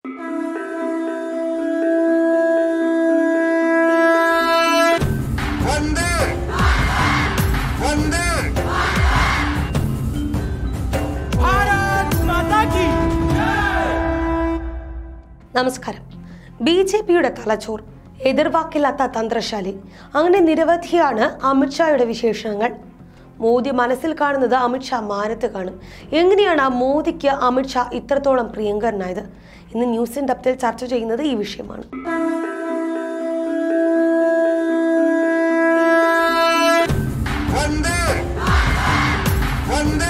വന്ദേ വന്ദേ നമസ്കാരം B J പിയുടെ തലച്ചോർ എതിർവാക്കില്ലാത്ത തന്ത്രശാലി അങ്ങനെ നിരവധിയാണ് അമിത്ഷായുടെ വിശേഷണങ്ങൾ മോദി മനസ്സിൽ കാണുന്നത് അമിത്ഷാ മാനത്ത് കാണും എങ്ങനെയാണ് ആ മോദിക്ക് അമിത്ഷാ ഇത്രത്തോളം പ്രിയങ്കരനായത് ഇന്ന് ന്യൂസ് ഇൻ ഡപ്തിൽ ചർച്ച ചെയ്യുന്നത് ഈ വിഷയമാണ് വന്ദേ വന്ദേ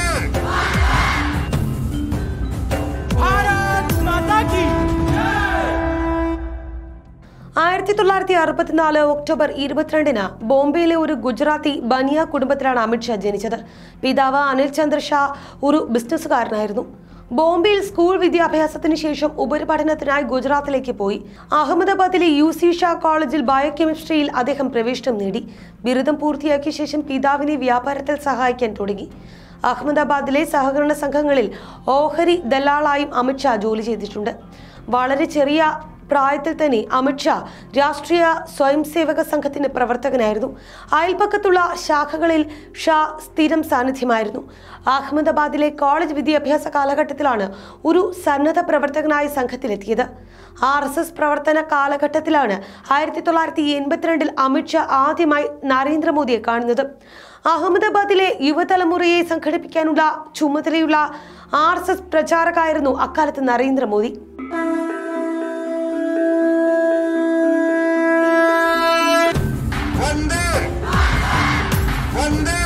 ആയിരത്തി തൊള്ളായിരത്തി അറുപത്തിനാല് ഒക്ടോബർ ഇരുപത്തിരണ്ടിന് ബോംബെയിലെ ഒരു ഗുജറാത്തി ബനിയ കുടുംബത്തിലാണ് അമിത്ഷാ ജനിച്ചത് പിതാവ് അനിൽ ചന്ദ്ര ഷാ ഒരു ബിസിനസ്സുകാരനായിരുന്നു ബോംബെയിൽ സ്കൂൾ വിദ്യാഭ്യാസത്തിന് ശേഷം ഉപരിപഠനത്തിനായി ഗുജറാത്തിലേക്ക് പോയി അഹമ്മദാബാദിലെ യു സി ഷാ കോളേജിൽ ബയോകെമിസ്ട്രിയിൽ അദ്ദേഹം പ്രവേശനം നേടി ബിരുദം പൂർത്തിയാക്കിയ ശേഷം പിതാവിനെ വ്യാപാരത്തിൽ സഹായിക്കാൻ തുടങ്ങി അഹമ്മദാബാദിലെ സഹകരണ സംഘങ്ങളിൽ ഓഹരി ദല്ലാളായും അമിത്ഷാ ജോലി ചെയ്തിട്ടുണ്ട് വളരെ ചെറിയ പ്രായത്തിൽ തന്നെ അമിത്ഷാ രാഷ്ട്രീയ സ്വയം സേവക സംഘത്തിന്റെ പ്രവർത്തകനായിരുന്നു അയൽപക്കത്തുള്ള ശാഖകളിൽ ഷാ സ്ഥിരം സാന്നിധ്യമായിരുന്നു അഹമ്മദാബാദിലെ കോളേജ് വിദ്യാഭ്യാസ കാലഘട്ടത്തിലാണ് ഒരു സന്നദ്ധ പ്രവർത്തകനായി സംഘത്തിലെത്തിയത് ആർ എസ് എസ് പ്രവർത്തന കാലഘട്ടത്തിലാണ് ആയിരത്തി തൊള്ളായിരത്തി എൺപത്തിരണ്ടിൽ അമിത്ഷാ ആദ്യമായി നരേന്ദ്രമോദിയെ കാണുന്നത് അഹമ്മദാബാദിലെ യുവതലമുറയെ സംഘടിപ്പിക്കാനുള്ള ചുമതലയുള്ള ആർ എസ് എസ് പ്രചാരകായിരുന്നു അക്കാലത്ത് നരേന്ദ്രമോദി വന്ദേ വന്ദേ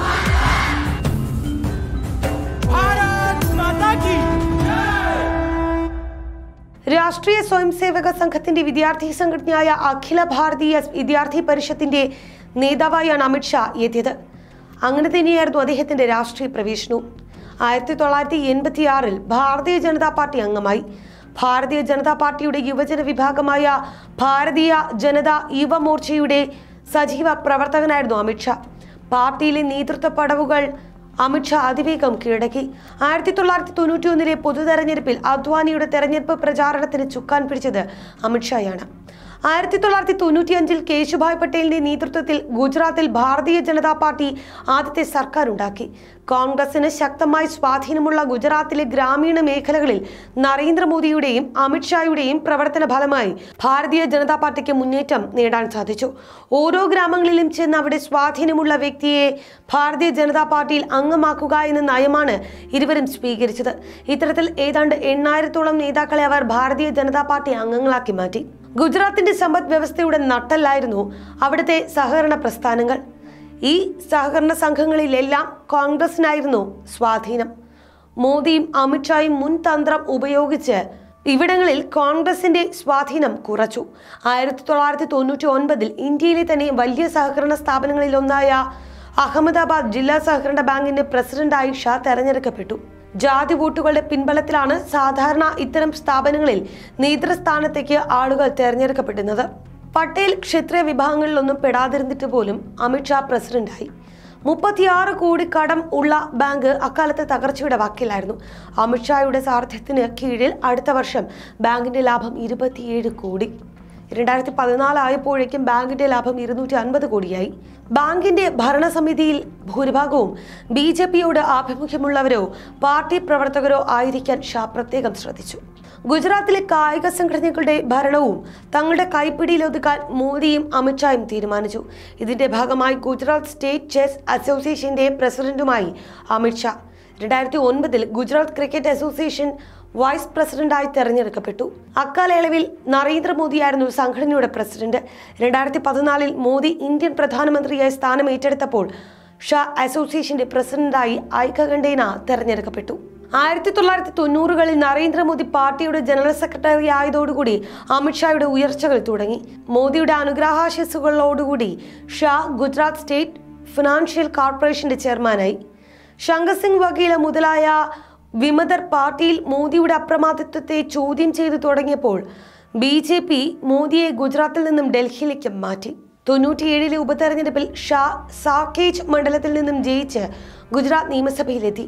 രാഷ്ട്രീയ സ്വയംസേവക സംഘത്തിന്റെ വിദ്യാർത്ഥി സംഘടനയായ അഖില ഭാരതീയ വിദ്യാർത്ഥി പരിഷത്തിന്റെ നേതാവായാണ് അമിത്ഷാ എത്തിയത് അങ്ങനെ തന്നെയായിരുന്നു അദ്ദേഹത്തിന്റെ രാഷ്ട്രീയ പ്രവേശനവും ആയിരത്തി തൊള്ളായിരത്തി എൺപത്തി ആറിൽ ഭാരതീയ ജനതാ പാർട്ടി അംഗമായി ഭാരതീയ ജനതാ പാർട്ടിയുടെ യുവജന വിഭാഗമായ ഭാരതീയ ജനതാ യുവമോർച്ചയുടെ സജീവ പ്രവർത്തകനായിരുന്നു അമിത്ഷാ പാർട്ടിയിലെ നേതൃത്വ പടവുകൾ അമിത്ഷാ അതിവേഗം കീഴടക്കി ആയിരത്തി തൊള്ളായിരത്തി തൊണ്ണൂറ്റി ഒന്നിലെ പൊതു തെരഞ്ഞെടുപ്പിൽ അദ്വാനിയുടെ തെരഞ്ഞെടുപ്പ് പ്രചാരണത്തിന് ചുക്കാൻ പിടിച്ചത് അമിത്ഷായാണ് ആയിരത്തി തൊള്ളായിരത്തി തൊണ്ണൂറ്റിയഞ്ചിൽ കേശുഭായ് പട്ടേലിന്റെ നേതൃത്വത്തിൽ ഗുജറാത്തിൽ ഭാരതീയ ജനതാ പാർട്ടി ആദ്യത്തെ സർക്കാർ ഉണ്ടാക്കി കോൺഗ്രസിന് ശക്തമായി സ്വാധീനമുള്ള ഗുജറാത്തിലെ ഗ്രാമീണ മേഖലകളിൽ നരേന്ദ്രമോദിയുടെയും അമിത്ഷായുടെയും പ്രവർത്തന ഫലമായി ഭാരതീയ ജനതാ പാർട്ടിക്ക് മുന്നേറ്റം നേടാൻ സാധിച്ചു ഓരോ ഗ്രാമങ്ങളിലും ചെന്ന് അവിടെ സ്വാധീനമുള്ള വ്യക്തിയെ ഭാരതീയ ജനതാ പാർട്ടിയിൽ അംഗമാക്കുക എന്ന നയമാണ് ഇരുവരും സ്വീകരിച്ചത് ഇത്തരത്തിൽ ഏതാണ്ട് എണ്ണായിരത്തോളം നേതാക്കളെ അവർ ഭാരതീയ ജനതാ പാർട്ടി അംഗങ്ങളാക്കി മാറ്റി ഗുജറാത്തിന്റെ സമ്പദ് വ്യവസ്ഥയുടെ നട്ടല്ലായിരുന്നു അവിടുത്തെ സഹകരണ പ്രസ്ഥാനങ്ങൾ ഈ സഹകരണ സംഘങ്ങളിലെല്ലാം കോൺഗ്രസിനായിരുന്നു സ്വാധീനം മോദിയും അമിത്ഷായും മുൻ തന്ത്രം ഉപയോഗിച്ച് ഇവിടങ്ങളിൽ കോൺഗ്രസിന്റെ സ്വാധീനം കുറച്ചു ആയിരത്തി തൊള്ളായിരത്തി തൊണ്ണൂറ്റി ഒൻപതിൽ ഇന്ത്യയിലെ തന്നെ വലിയ സഹകരണ സ്ഥാപനങ്ങളിൽ ഒന്നായ അഹമ്മദാബാദ് ജില്ലാ സഹകരണ ബാങ്കിന്റെ പ്രസിഡന്റായി ഷാ തെരഞ്ഞെടുക്കപ്പെട്ടു ജാതി വോട്ടുകളുടെ പിൻബലത്തിലാണ് സാധാരണ ഇത്തരം സ്ഥാപനങ്ങളിൽ നേതൃസ്ഥാനത്തേക്ക് ആളുകൾ തെരഞ്ഞെടുക്കപ്പെടുന്നത് പട്ടേൽ ക്ഷത്രിയ വിഭാഗങ്ങളിലൊന്നും പെടാതിരുന്നിട്ട് പോലും അമിത്ഷാ പ്രസിഡന്റായി മുപ്പത്തിയാറ് കോടി കടം ഉള്ള ബാങ്ക് അക്കാലത്ത് തകർച്ചയുടെ വക്കിലായിരുന്നു അമിത്ഷായുടെ സാരഥ്യത്തിന് കീഴിൽ അടുത്ത വർഷം ബാങ്കിന്റെ ലാഭം ഇരുപത്തിയേഴ് കോടി രണ്ടായിരത്തി പതിനാലായപ്പോഴേക്കും ബാങ്കിന്റെ ലാഭം ഇരുന്നൂറ്റി അൻപത് കോടിയായി ബാങ്കിന്റെ ഭരണസമിതിയിൽ ഭൂരിഭാഗവും ബി ജെ പിയോട് ആഭിമുഖ്യമുള്ളവരോ പാർട്ടി പ്രവർത്തകരോ ആയിരിക്കാൻ ഷാ പ്രത്യേകം ശ്രദ്ധിച്ചു ഗുജറാത്തിലെ കായിക സംഘടനകളുടെ ഭരണവും തങ്ങളുടെ കൈപ്പിടിയിലൊതുക്കാൻ മോദിയും അമിത്ഷായും തീരുമാനിച്ചു ഇതിന്റെ ഭാഗമായി ഗുജറാത്ത് സ്റ്റേറ്റ് ചെസ് അസോസിയേഷന്റെ പ്രസിഡന്റുമായി അമിത്ഷാ രണ്ടായിരത്തി ഒൻപതിൽ ഗുജറാത്ത് ക്രിക്കറ്റ് അസോസിയേഷൻ വൈസ് പ്രസിഡന്റായി തെരഞ്ഞെടുക്കപ്പെട്ടു അക്കാലയളവിൽ നരേന്ദ്രമോദിയായിരുന്നു സംഘടനയുടെ പ്രസിഡന്റ് രണ്ടായിരത്തി പതിനാലിൽ മോദി ഇന്ത്യൻ പ്രധാനമന്ത്രിയായി സ്ഥാനം ഏറ്റെടുത്തപ്പോൾ ഷാ അസോസിയേഷന്റെ പ്രസിഡന്റായി ഐക്യകണ്ഠേന തെരഞ്ഞെടുക്കപ്പെട്ടു ആയിരത്തി തൊള്ളായിരത്തി തൊണ്ണൂറുകളിൽ നരേന്ദ്രമോദി പാർട്ടിയുടെ ജനറൽ സെക്രട്ടറി ആയതോടുകൂടി അമിത്ഷായുടെ ഉയർച്ചകൾ തുടങ്ങി മോദിയുടെ അനുഗ്രഹാശിസുകളോടുകൂടി ഷാ ഗുജറാത്ത് സ്റ്റേറ്റ് ഫിനാൻഷ്യൽ കോർപ്പറേഷന്റെ ചെയർമാനായി ശങ്കർ സിംഗ് വകീല മുതലായ വിമതർ പാർട്ടിയിൽ മോദിയുടെ അപ്രമാദിത്വത്തെ ചോദ്യം ചെയ്തു തുടങ്ങിയപ്പോൾ ബി ജെ പി മോദിയെ ഗുജറാത്തിൽ നിന്നും ഡൽഹിയിലേക്ക് മാറ്റി തൊണ്ണൂറ്റിയേഴിലെ ഉപതെരഞ്ഞെടുപ്പിൽ ഷാ സാക്കേജ് മണ്ഡലത്തിൽ നിന്നും ജയിച്ച് ഗുജറാത്ത് നിയമസഭയിലെത്തി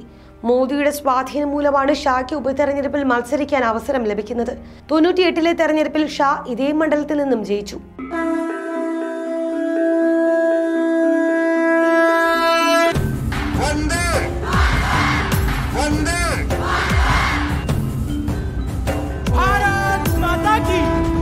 മോദിയുടെ സ്വാധീനം മൂലമാണ് ഷായ്ക്ക് ഉപതെരഞ്ഞെടുപ്പിൽ മത്സരിക്കാൻ അവസരം ലഭിക്കുന്നത് തൊണ്ണൂറ്റിയെട്ടിലെ തെരഞ്ഞെടുപ്പിൽ ഷാ ഇതേ മണ്ഡലത്തിൽ നിന്നും ജയിച്ചു വന്ദേ വന്ദേ भारत माता की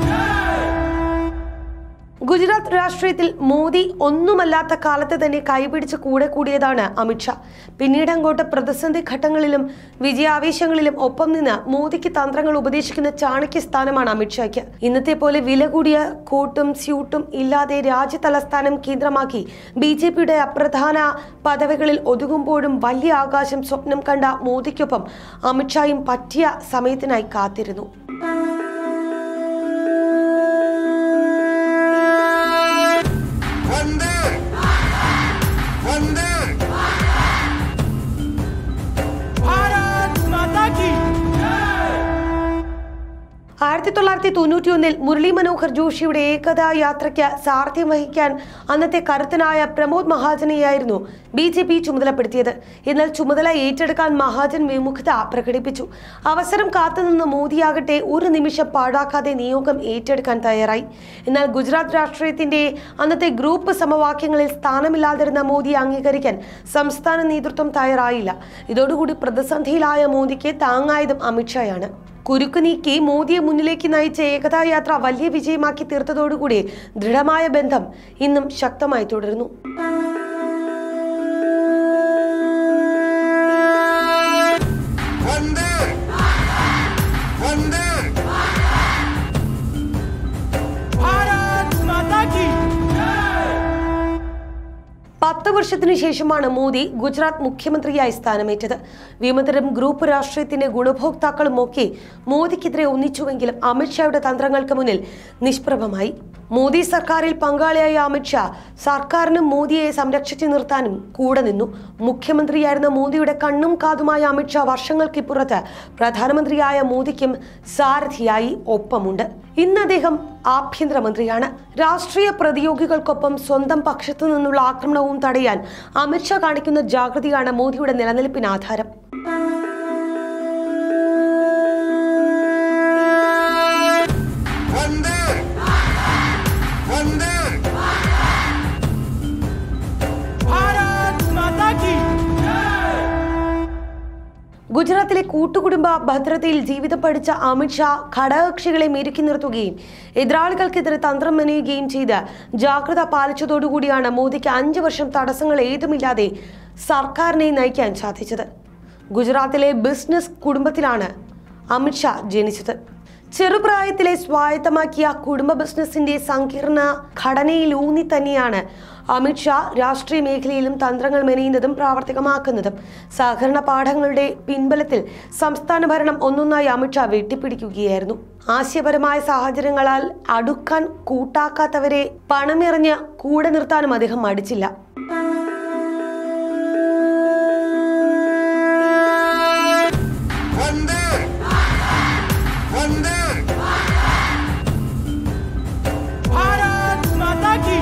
ഗുജറാത്ത് രാഷ്ട്രീയത്തിൽ മോദി ഒന്നുമല്ലാത്ത കാലത്ത് തന്നെ കൈപിടിച്ച് കൂടെ കൂടിയതാണ് അമിത്ഷാ പിന്നീട് അങ്ങോട്ട് പ്രതിസന്ധി ഘട്ടങ്ങളിലും വിജയാവേശങ്ങളിലും ഒപ്പം നിന്ന് മോദിക്ക് തന്ത്രങ്ങൾ ഉപദേശിക്കുന്ന ചാണക്യ സ്ഥാനമാണ് അമിത്ഷായ്ക്ക് ഇന്നത്തെ പോലെ വില കൂടിയ കോട്ടും സ്യൂട്ടും ഇല്ലാതെ രാജ്യതലസ്ഥാനം കേന്ദ്രമാക്കി ബി ജെ പിയുടെ അപ്രധാന പദവികളിൽ ഒതുങ്ങുമ്പോഴും വലിയ ആകാശം സ്വപ്നം കണ്ട മോദിക്കൊപ്പം അമിത്ഷായും പറ്റിയ സമയത്തിനായി കാത്തിരുന്നു വന്ദേ വന്ദേ भारत माता की ആയിരത്തി തൊള്ളായിരത്തി തൊണ്ണൂറ്റി ഒന്നിൽ മുരളി മനോഹർ ജോഷിയുടെ ഏകതാ യാത്രയ്ക്ക് സാരഥ്യം വഹിക്കാൻ അന്നത്തെ കരുത്തനായ പ്രമോദ് മഹാജനെയായിരുന്നു ബി ജെ പി ചുമതലപ്പെടുത്തിയത് എന്നാൽ ചുമതല ഏറ്റെടുക്കാൻ മഹാജൻ വിമുഖത പ്രകടിപ്പിച്ചു അവസരം കാത്തുനിന്ന മോദിയാകട്ടെ ഒരു നിമിഷം പാഴാക്കാതെ നിയോഗം ഏറ്റെടുക്കാൻ തയ്യാറായി എന്നാൽ ഗുജറാത്ത് രാഷ്ട്രീയത്തിന്റെ അന്നത്തെ ഗ്രൂപ്പ് സമവാക്യങ്ങളിൽ സ്ഥാനമില്ലാതിരുന്ന മോദിയെ അംഗീകരിക്കാൻ സംസ്ഥാന നേതൃത്വം തയ്യാറായില്ല ഇതോടുകൂടി പ്രതിസന്ധിയിലായ മോദിക്ക് താങ്ങായതും അമിത്ഷായാണ് കുരുക്ക് നീക്കി മോദിയെ മുന്നിലേക്ക് നയിച്ച ഏകതാ യാത്ര വലിയ വിജയമാക്കി തീർത്തതോടുകൂടി ദൃഢമായ ബന്ധം ഇന്നും ശക്തമായി തുടരുന്നു വന്ദേ വന്ദേ भारत माता की പത്ത് വർഷത്തിനു ശേഷമാണ് മോദി ഗുജറാത്ത് മുഖ്യമന്ത്രിയായി സ്ഥാനമേറ്റത് വിമതരും ഗ്രൂപ്പ് രാഷ്ട്രീയത്തിന്റെ ഗുണഭോക്താക്കളും ഒക്കെ മോദിക്കെതിരെ ഒന്നിച്ചുവെങ്കിലും അമിത്ഷായുടെ തന്ത്രങ്ങൾക്ക് മുന്നിൽ നിഷ്പ്രഭമായി മോദി സർക്കാരിൽ പങ്കാളിയായ അമിത്ഷാ സർക്കാരിനും മോദിയെ സംരക്ഷിച്ചു നിർത്താനും കൂടെ നിന്നു മുഖ്യമന്ത്രിയായിരുന്ന മോദിയുടെ കണ്ണും കാതുമായ അമിത്ഷാ വർഷങ്ങൾക്കിപ്പുറത്ത് പ്രധാനമന്ത്രിയായ മോദിക്കും സാരഥിയായി ഒപ്പമുണ്ട് ഇന്ന് അദ്ദേഹം ആഭ്യന്തരമന്ത്രിയാണ് രാഷ്ട്രീയ പ്രതിയോഗികൾക്കൊപ്പം സ്വന്തം പക്ഷത്തു നിന്നുള്ള ആക്രമണവും തടയാൻ അമിത്ഷാ കാണിക്കുന്ന ജാഗ്രതയാണ് മോദിയുടെ നിലനിൽപ്പിന് ആധാരം വന്ദേ വന്ദേ भारत माता की ഗുജറാത്തിലെ കൂട്ടുകുടുംബ ഭദ്രതയിൽ ജീവിതം പഠിച്ച അമിത്ഷാ ഘടകകക്ഷികളെ മെരുക്കി നിർത്തുകയും എതിരാളികൾക്കെതിരെ തന്ത്രം മെനയുകയും ചെയ്ത് ജാഗ്രത പാലിച്ചതോടുകൂടിയാണ് മോദിക്ക് അഞ്ചു വർഷം തടസ്സങ്ങൾ ഏതുമില്ലാതെ സർക്കാരിനെ നയിക്കാൻ സാധിച്ചത് ഗുജറാത്തിലെ ബിസിനസ് കുടുംബത്തിലാണ് അമിത്ഷാ ജനിച്ചത് ചെറുപ്രായത്തിലെ സ്വായത്തമാക്കിയ കുടുംബ ബിസിനസിന്റെ സങ്കീർണ ഘടനയിൽ ഊന്നി തന്നെയാണ് അമിത്ഷാ രാഷ്ട്രീയ മേഖലയിലും തന്ത്രങ്ങൾ മെനയുന്നതും പ്രാവർത്തികമാക്കുന്നതും സഹകരണ പാഠങ്ങളുടെ പിൻബലത്തിൽ സംസ്ഥാന ഭരണം ഒന്നൊന്നായി അമിത്ഷാ വെട്ടിപ്പിടിക്കുകയായിരുന്നു ആശയപരമായ സാഹചര്യങ്ങളാൽ അടുക്കാൻ കൂട്ടാക്കാത്തവരെ പണമെറിഞ്ഞ് കൂടെ നിർത്താനും അദ്ദേഹം മടിച്ചില്ല വന്ദേ വന്ദേ भारत माता की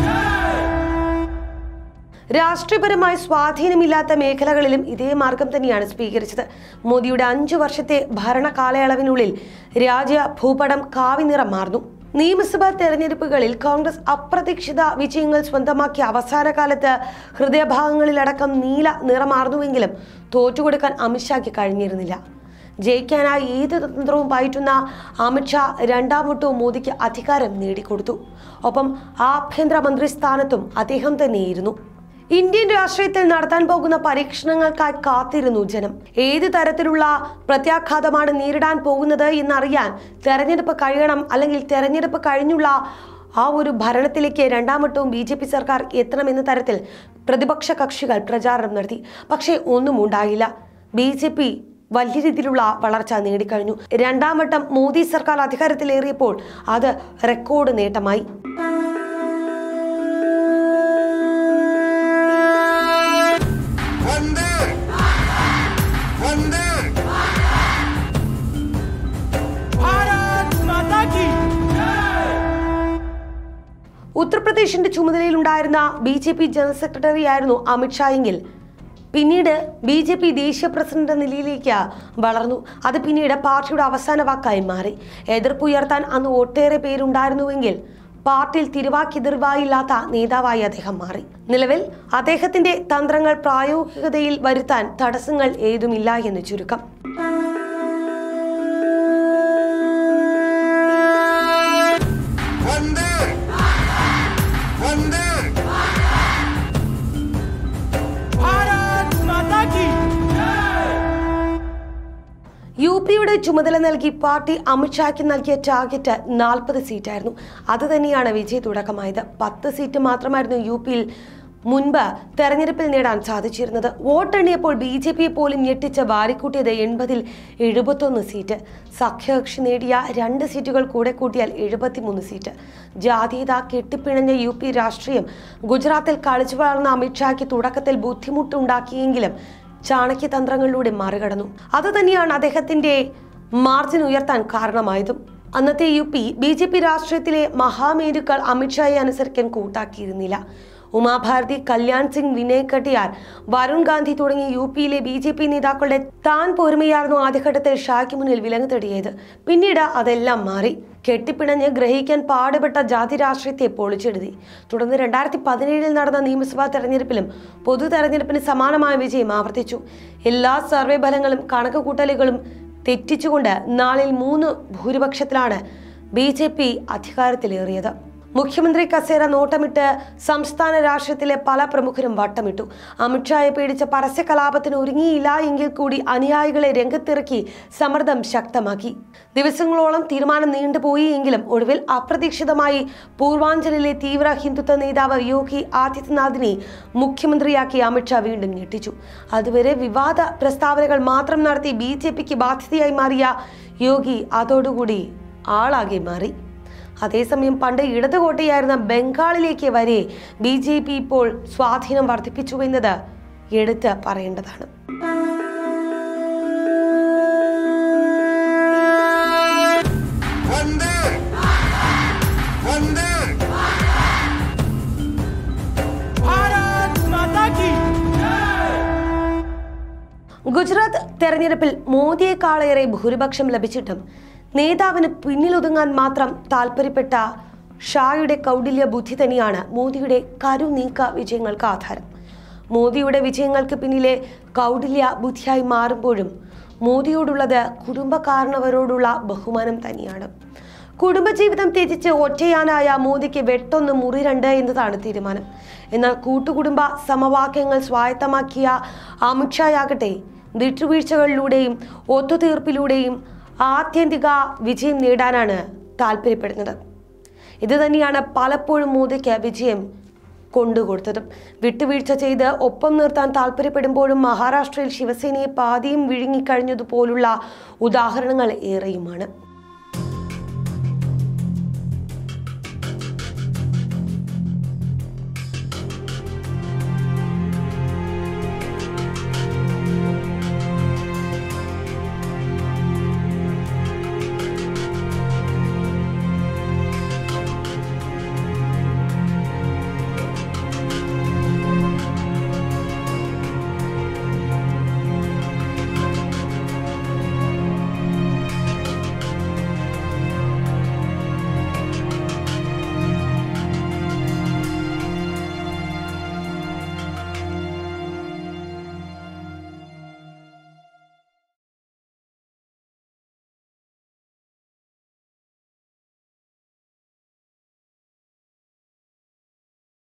രാഷ്ട്രീയപരമായ സ്വാധീനമില്ലാത്ത മേഖലകളിലും ഇതേ മാർഗം തന്നെയാണ് സ്വീകരിച്ചത് മോദിയുടെ അഞ്ചു വർഷത്തെ ഭരണ കാലയളവിനുള്ളിൽ രാജ്യ ഭൂപടം കാവിനിറം മാറുന്നു നിയമസഭാ തെരഞ്ഞെടുപ്പുകളിൽ കോൺഗ്രസ് അപ്രതീക്ഷിത വിജയങ്ങൾ സ്വന്തമാക്കിയ അവസാന കാലത്ത് ഹൃദയഭാഗങ്ങളിലടക്കം നീല നിറമാർന്നുവെങ്കിലും തോറ്റുകൊടുക്കാൻ അമിത്ഷായ്ക്ക് കഴിഞ്ഞിരുന്നില്ല ജയിക്കാനായി ഏത് തന്ത്രവും പയറ്റുന്ന അമിത്ഷാ രണ്ടാം വട്ടവും മോദിക്ക് അധികാരം നേടിക്കൊടുത്തു ഒപ്പം ആഭ്യന്തരമന്ത്രി സ്ഥാനത്തും അദ്ദേഹം തന്നെയായിരുന്നു ഇന്ത്യൻ രാഷ്ട്രീയത്തിൽ നടത്താൻ പോകുന്ന പരീക്ഷണങ്ങൾക്കായി കാത്തിരുന്നു ജനം ഏത് തരത്തിലുള്ള പ്രത്യാഘാതമാണ് നേരിടാൻ പോകുന്നത് എന്നറിയാൻ തെരഞ്ഞെടുപ്പ് കഴിയണം അല്ലെങ്കിൽ തെരഞ്ഞെടുപ്പ് കഴിഞ്ഞുള്ള ആ ഒരു ഭരണത്തിലേക്ക് രണ്ടാം വട്ടവും ബി ജെ പി സർക്കാർ എത്തണമെന്ന തരത്തിൽ പ്രതിപക്ഷ കക്ഷികൾ പ്രചാരണം നടത്തി പക്ഷേ ഒന്നും ഉണ്ടായില്ല ബി ജെ പി വലിയ രീതിയിലുള്ള വളർച്ച നേടിക്കഴിഞ്ഞു രണ്ടാം വട്ടം മോദി സർക്കാർ അധികാരത്തിലേറിയപ്പോൾ അത് റെക്കോർഡ് നേട്ടമായി വന്ദേ വന്ദേ भारत माता की ഉത്തർപ്രദേശിന്റെ ചുമതലയിലുണ്ടായിരുന്ന B J P general secretary ആയിരുന്നു അമിത്ഷാ എങ്കിൽ പിന്നീട് ബി ജെ പി ദേശീയ പ്രസിഡന്റ് എന്ന നിലയിലേക്ക് വളർന്നു അത് പിന്നീട് പാർട്ടിയുടെ അവസാന വാക്കായി മാറി എതിർപ്പ് ഉയർത്താൻ അന്ന് ഒട്ടേറെ പേരുണ്ടായിരുന്നുവെങ്കിൽ പാർട്ടിയിൽ തിരുവാക്കി തിരുവായില്ലാത്ത നേതാവായി അദ്ദേഹം മാറി നിലവിൽ അദ്ദേഹത്തിന്റെ തന്ത്രങ്ങൾ പ്രായോഗികതയിൽ വരുത്താൻ തടസ്സങ്ങൾ ഏതുമില്ല എന്ന് ചുരുക്കം വന്ദേ വന്ദേ भारत माता की യു പിയുടെ ചുമതല നൽകി പാർട്ടി അമിത്ഷായ്ക്ക് നൽകിയ ടാർഗറ്റ് നാൽപ്പത് സീറ്റായിരുന്നു അത് തന്നെയാണ് വിജയ തുടക്കമായത് പത്ത് സീറ്റ് മാത്രമായിരുന്നു യു പിയിൽ മുൻപ് തെരഞ്ഞെടുപ്പിൽ നേടാൻ സാധിച്ചിരുന്നത് വോട്ടെണ്ണിയപ്പോൾ ബി ജെ പിയെ പോലും ഞെട്ടിച്ച് വാരിക്കൂട്ടിയത് എൺപതിൽ എഴുപത്തൊന്ന് സീറ്റ് സഖ്യകക്ഷി നേടിയ രണ്ട് സീറ്റുകൾ കൂടെ കൂട്ടിയാൽ എഴുപത്തിമൂന്ന് സീറ്റ് ജാതീയത കെട്ടിപ്പിണഞ്ഞ യു പി രാഷ്ട്രീയം ഗുജറാത്തിൽ കളിച്ചു വളർന്ന അമിത്ഷായ്ക്ക് തുടക്കത്തിൽ ബുദ്ധിമുട്ടുണ്ടാക്കിയെങ്കിലും ചാണക്യതന്ത്രങ്ങളിലൂടെ മറികടന്നു അതുതന്നെയാണ് അദ്ദേഹത്തിന്റെ മാർജിൻ ഉയർത്താൻ കാരണമായതും അന്നത്തെ U P B J P രാഷ്ട്രീയത്തിലെ മഹാമേരുക്കൾ അമിത്ഷായെ അനുസരിക്കാൻ കൂട്ടാക്കിയിരുന്നില്ല ഉമാഭാരതി കല്യാൺ സിംഗ് വിനയ് കട്ടിയാർ വരുൺ ഗാന്ധി തുടങ്ങിയ യു പിയിലെ ബി ജെ പി നേതാക്കളുടെ താൻ പോരുമയായിരുന്നു ആദ്യഘട്ടത്തിൽ ഷായ്ക്ക് മുന്നിൽ വിലങ്ങ് തെടിയത് പിന്നീട് അതെല്ലാം മാറി കെട്ടിപ്പിണഞ്ഞ് ഗ്രഹിക്കാൻ പാടുപെട്ട ജാതി രാഷ്ട്രീയത്തെ പൊളിച്ചെഴുതി തുടർന്ന് രണ്ടായിരത്തി പതിനേഴിൽ നടന്ന നിയമസഭാ തെരഞ്ഞെടുപ്പിലും പൊതു തെരഞ്ഞെടുപ്പിന് സമാനമായ വിജയം ആവർത്തിച്ചു എല്ലാ സർവേ ഫലങ്ങളും കണക്കുകൂട്ടലുകളും തെറ്റിച്ചുകൊണ്ട് നാളിൽ മൂന്ന് ഭൂരിപക്ഷത്തിലാണ് ബി ജെ പി അധികാരത്തിലേറിയത് മുഖ്യമന്ത്രി കസേര നോട്ടമിട്ട് സംസ്ഥാന രാഷ്ട്രീയത്തിലെ പല പ്രമുഖരും വട്ടമിട്ടു അമിത്ഷായെ പേടിച്ച പരസ്യ കലാപത്തിന് ഒരുങ്ങിയില്ല എങ്കിൽ കൂടി അനുയായികളെ രംഗത്തിറക്കി സമ്മർദ്ദം ശക്തമാക്കി ദിവസങ്ങളോളം തീരുമാനം നീണ്ടുപോയി എങ്കിലും ഒടുവിൽ അപ്രതീക്ഷിതമായി പൂർവാഞ്ചലിലെ തീവ്ര ഹിന്ദുത്വ നേതാവ് യോഗി ആദിത്യനാഥിനെ മുഖ്യമന്ത്രിയാക്കി അമിത്ഷാ വീണ്ടും ഞെട്ടിച്ചു അതുവരെ വിവാദ പ്രസ്താവനകൾ മാത്രം നടത്തി ബി ജെ പിക്ക് ബാധ്യതയായി മാറിയ യോഗി അതോടുകൂടി ആളാകെ മാറി അതേസമയം പണ്ട് ഇടതുകോട്ടയായിരുന്ന ബംഗാളിലേക്ക് വരെ ബി ജെ പി ഇപ്പോൾ സ്വാധീനം വർദ്ധിപ്പിച്ചു എന്നത് എടുത്ത് പറയേണ്ടതാണ് വന്ദേ വന്ദേ भारत माता की ഗുജറാത്ത് തെരഞ്ഞെടുപ്പിൽ മോദിയെക്കാളേറെ ഭൂരിപക്ഷം ലഭിച്ചിട്ടും നേതാവിന് പിന്നിലൊതുങ്ങാൻ മാത്രം താല്പര്യപ്പെട്ട ഷായുടെ കൗടില്യ ബുദ്ധി തന്നെയാണ് മോദിയുടെ കരുനീക്ക വിജയങ്ങൾക്ക് ആധാരം മോദിയുടെ വിജയങ്ങൾക്ക് പിന്നിലെ കൗടില്യ ബുദ്ധിയായി മാറുമ്പോഴും മോദിയോടുള്ളത് കുടുംബക്കാരണവരോടുള്ള ബഹുമാനം തന്നെയാണ് കുടുംബജീവിതം ത്യജിച്ച് ഒറ്റയാനായ മോദിക്ക് വെട്ടൊന്ന് മുറി രണ്ട് എന്നതാണ് തീരുമാനം എന്നാൽ കൂട്ടുകുടുംബ സമവാക്യങ്ങൾ സ്വായത്തമാക്കിയ അമിത്ഷായാകട്ടെ വിട്ടുവീഴ്ചകളിലൂടെയും ഒത്തുതീർപ്പിലൂടെയും ആത്യന്തിക വിജയം നേടാനാണ് താല്പര്യപ്പെടുന്നത് ഇത് തന്നെയാണ് പലപ്പോഴും മോദിക്ക് വിജയം കൊണ്ടുകൊടുത്തതും വിട്ടുവീഴ്ച ചെയ്ത് ഒപ്പം നിർത്താൻ താല്പര്യപ്പെടുമ്പോഴും മഹാരാഷ്ട്രയിൽ ശിവസേനയെ പാതിയും വിഴുങ്ങിക്കഴിഞ്ഞതുപോലുള്ള ഉദാഹരണങ്ങൾ ഏറെയുമാണ്